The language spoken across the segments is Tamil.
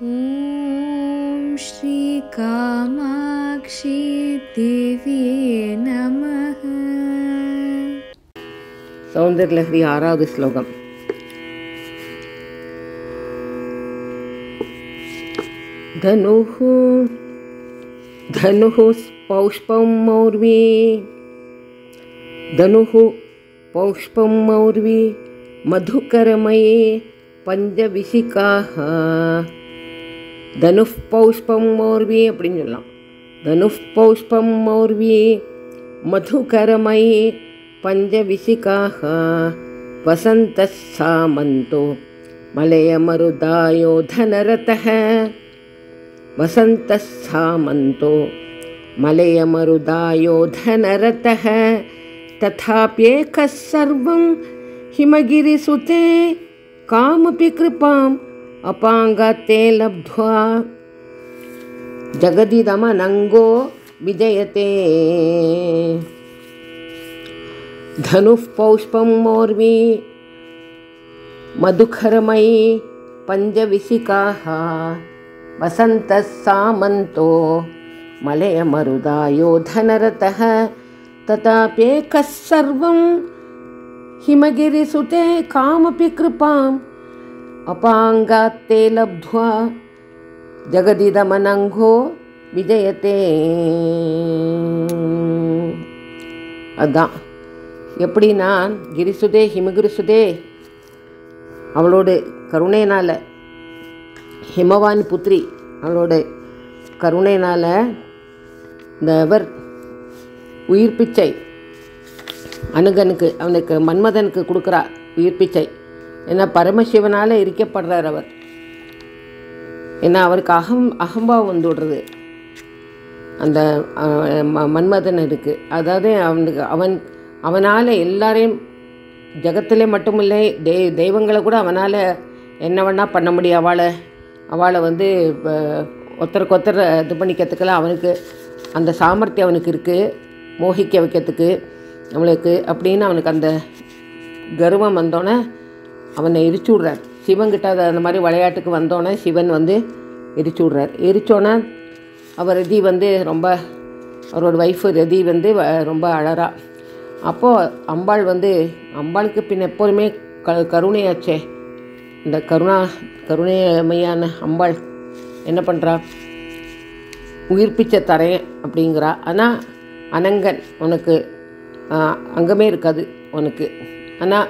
ॐ श्रीकामाक्षी देव्ये नमः சௌந்தர்லஹரி ஆறாவது ஸ்லோகம் धनुः धनुः पौष्पं मौर्वी धनुः पौष्पं मौर्वी मधुकरमये பஞ்சவிசிகாக தனுஷ் பௌஷ்பம் மௌர்வி அப்படின்னு சொல்லலாம் தனுஷ் பௌஷ்பம் மௌர்வி மதுகரமயே பஞ்சவிசிகாக வசந்த சாமந்தோ மலயமருதாயோ தனரதः वसन्तः सामन्तो मलयमरुदायो धनरतः तथाप्येकः सर्वं हिमगिरिसुते कामपि कृपाम् अपाङ्गाते लब्ध्वा जगदिदमनङ्गो विजयते धनुः पौष्पं मोर्वी मधुखरमयी पञ्चविशिकाः वसन्तः सामन्तो मलयमरुदायो धनरतः तथाप्येकः सर्वं हिमगिरिसुते कामपि कृपाम् अपाङ्गात्ते लब्ध्वा जगदिदमनङ्घो விஜயத்தே அதான் எப்படின்னா கிரிசுதே ஹிமகிரிசுதே அவளோட கருணையினால் ஹிமவான் புத்ரி அவளோட கருணையினால் இந்த அவர் உயிர் பிச்சை அனுகனுக்கு அவனுக்கு மன்மதனுக்கு கொடுக்குறா உயிர் பிச்சை ஏன்னா பரமசிவனால் இருக்கப்படுறார் அவர் ஏன்னா அவருக்கு அகம் அகம்பாவம் வந்து விடுறது அந்த அஹ், ம- மன்மதனுக்கு அதாவது அவனுக்கு அவன் அவனால் எல்லாரையும் ஜகத்திலே மட்டுமில்லை தெய் தெய்வங்களை கூட அவனால் என்ன வேணால் பண்ண முடியும் அவளை அவளை வந்து அஹ், ஒருத்தருக்கு ஒருத்தர் இது பண்ணிக்கிறதுக்கெல்லாம் அவனுக்கு அந்த சாமர்த்தியம் அவனுக்கு இருக்குது மோகிக்க வைக்கிறதுக்கு அவளுக்கு அப்படின்னு அவனுக்கு அந்த கர்வம் வந்தோடனே அவனை எரிச்சு விட்றார் சிவன்கிட்ட அது அந்த மாதிரி விளையாட்டுக்கு வந்தோடனே சிவன் வந்து எரிச்சு விட்றார் எரிச்சோன்னே அவர் ரதி வந்து ரொம்ப அவரோட ஒய்ஃபு ரதி வந்து வ- ரொம்ப அழறா அப்போது அம்பாள் வந்து அம்பாளுக்கு பின் எப்போதுமே க கருணையாச்சே இந்த கருணா கருணைமையான அம்பாள் என்ன பண்ணுறா உயிர் பிச்சை தரேன் அப்படிங்கிறா ஆனால் அனங்கன் உனக்கு ஆஹ், அங்கமே இருக்காது உனக்கு ஆனால்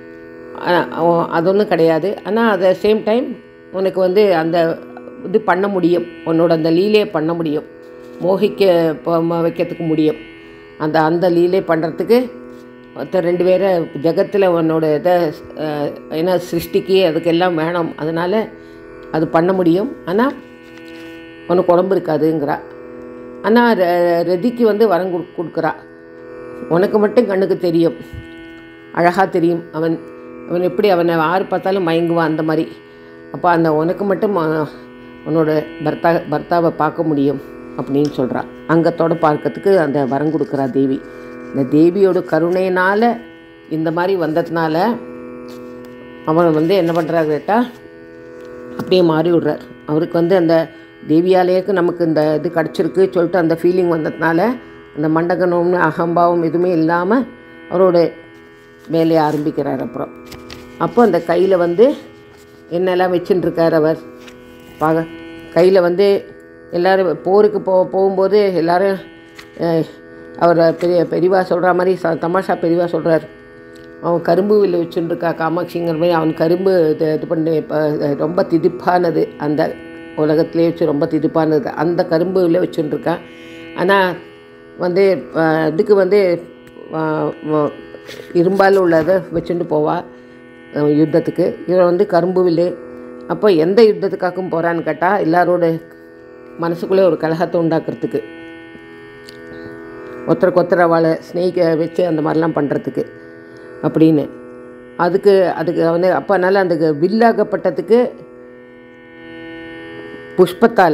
அது ஒன்றும் கிடையாது ஆனால் அட் த சேம் டைம் உனக்கு வந்து அந்த இது பண்ண முடியும் உன்னோட அந்த லீலையை பண்ண முடியும் மோகிக்க ப- ம- வைக்கிறதுக்கு முடியும் அந்த அந்த லீலை பண்ணுறதுக்கு ஒருத்தர் ரெண்டு பேரை ஜகத்தில் உன்னோட இதை அஹ், ஏன்னா சிருஷ்டிக்கு அதுக்கெல்லாம் வேணும் அதனால் அது பண்ண முடியும் ஆனால் உனக்கு உடம்பு இருக்காதுங்கிறா ஆனால் ரதிக்கு வந்து வரம் கொடு கொடுக்குறா உனக்கு மட்டும் கண்ணுக்கு தெரியும் அழகாக தெரியும் அவன் அவன் எப்படி அவனை யார் பார்த்தாலும் மயங்குவான் அந்த மாதிரி அப்போ அந்த உனக்கு மட்டும் அஹ், உன்னோட பர்த்தா பர்த்தாவை பார்க்க முடியும் அப்படின்னு சொல்கிறா அங்கத்தோட பார்க்கறதுக்கு அந்த வரம் கொடுக்குறா தேவி இந்த தேவியோட கருணையினால் இந்த மாதிரி வந்ததுனால அவன் வந்து என்ன பண்ணுறா கேட்டால் அப்படியே மாறி விடுறார் அவருக்கு வந்து அந்த தேவியாலேயக்கு நமக்கு இந்த இது கிடச்சிருக்கு சொல்லிட்டு அந்த ஃபீலிங் வந்ததுனால அந்த மண்டகனம்னு அகம்பாவம் எதுவுமே இல்லாமல் அவரோட வேலையை ஆரம்பிக்கிறார் அப்புறம் அப்போ அந்த கையில் வந்து என்னெல்லாம் வச்சுட்டு இருக்கார் அவர் பாக கையில் வந்து எல்லோரும் போருக்கு போ போகும்போது எல்லோரும் அவர் பெரிய பெரியவா சொல்கிற மாதிரி ச தமாஷா பெரியவா சொல்கிறார் அவன் கரும்பு வில்லு வச்சுட்டு இருக்கா காமாட்சிங்கிற மாதிரி அவன் கரும்பு இது இது பண்ணி இப்போ ரொம்ப திதிப்பானது அந்த உலகத்திலே வச்சு ரொம்ப திதிப்பானது அந்த கரும்பு வில்ல வச்சுட்டு இருக்கான் ஆனால் வந்து அஹ், இதுக்கு வந்து அஹ், வ- இரும்பால் உள்ளதை வச்சுட்டு போவா அஹ், யுத்தத்துக்கு இவன் வந்து கரும்பு வில்லு அப்போ எந்த யுத்தத்துக்காகவும் போகிறான்னு கேட்டால் எல்லாரோட மனசுக்குள்ளே ஒரு கலகத்தை உண்டாக்குறதுக்கு ஒருத்தருக்கு ஒருத்தர் அவளை ஸ்னேகிக்க வச்சு அந்த மாதிரிலாம் பண்ணுறதுக்கு அப்படின்னு அதுக்கு அதுக்கு வந்து அப்போனால அந்த வில்லாகப்பட்டதுக்கு புஷ்பத்தால்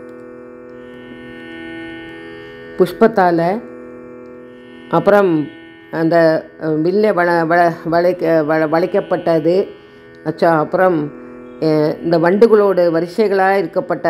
புஷ்பத்தால் அப்புறம் அந்த அஹ், வில்லை வள வள வளைக்க வள வளைக்கப்பட்டது அச்சா அப்புறம் அஹ் இந்த வண்டுகளோட வரிசைகளாக இருக்கப்பட்ட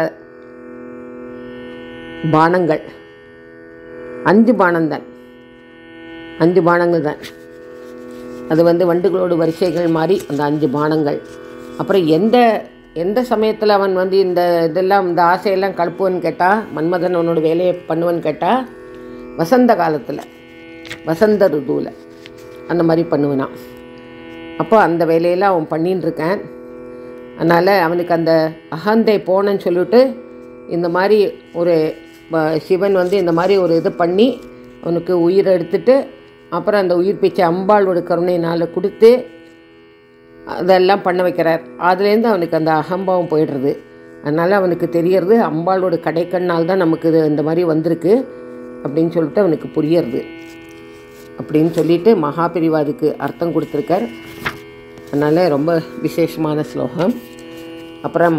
பானங்கள் அஞ்சு பானம் தான் அஞ்சு பானங்கள் தான் அது வந்து வண்டுகளோட வரிசைகள் மாதிரி அந்த அஞ்சு பானங்கள் அப்புறம் எந்த எந்த சமயத்தில் அவன் வந்து இந்த இதெல்லாம் இந்த ஆசையெல்லாம் கலப்புவன்னு கேட்டால் மன்மதன் அவனோட வேலையை பண்ணுவன்னு கேட்டால் வசந்த காலத்தில் வசந்த ருதுவில் அந்த மாதிரி பண்ணுவனான் அப்போ அந்த வேலையெல்லாம் அவன் பண்ணின்னு இருக்கான் அதனால் அவனுக்கு அந்த அகந்தை போனேன்னு சொல்லிட்டு இந்த மாதிரி ஒரு ப- சிவன் வந்து இந்த மாதிரி ஒரு இது பண்ணி அவனுக்கு உயிரை எடுத்துட்டு அப்புறம் அந்த உயிர் பிச்சை அம்பாளோட கருணையினால் கொடுத்து அதெல்லாம் பண்ண வைக்கிறார் அதுலேருந்து அவனுக்கு அந்த அகம்பாவம் போயிடுறது அதனால் அவனுக்கு தெரியறது அம்பாளோட கடைக்கண்ணால் தான் நமக்கு இது இந்த மாதிரி வந்திருக்கு அப்படின்னு சொல்லிட்டு அவனுக்கு புரியறது அப்படின்னு சொல்லிட்டு மகாபிரிவா அதுக்கு அர்த்தம் கொடுத்துருக்கார் அதனால் ரொம்ப விசேஷமான ஸ்லோகம் அப்புறம்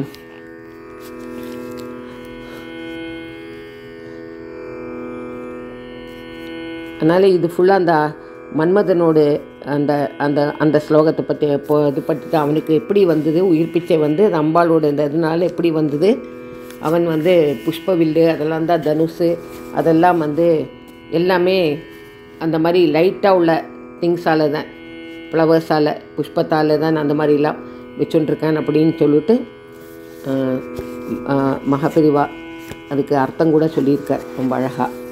அதனால் இது ஃபுல்லாக அந்த மன்மதனோடு அந்த அந்த அந்த ஸ்லோகத்தை பற்றி இப்போ இது பற்றி தான் அவனுக்கு எப்படி வந்தது உயிர் பிச்சை வந்து அந்த அம்பாளோட இந்த இதனால எப்படி வந்தது அவன் வந்து புஷ்பவில்லு அதெல்லாம் தான் தனுசு அதெல்லாம் வந்து எல்லாமே அந்த மாதிரி லைட்டாக உள்ள திங்ஸால் தான் ஃப்ளவர்ஸால் புஷ்பத்தால் தான் அந்த மாதிரிலாம் வச்சுட்டுருக்கான் அப்படின்னு சொல்லிட்டு ஆஹ், ஆஹ், மகாபிரிவா அதுக்கு அர்த்தம் கூட சொல்லியிருக்கார் ரொம்ப அழகாக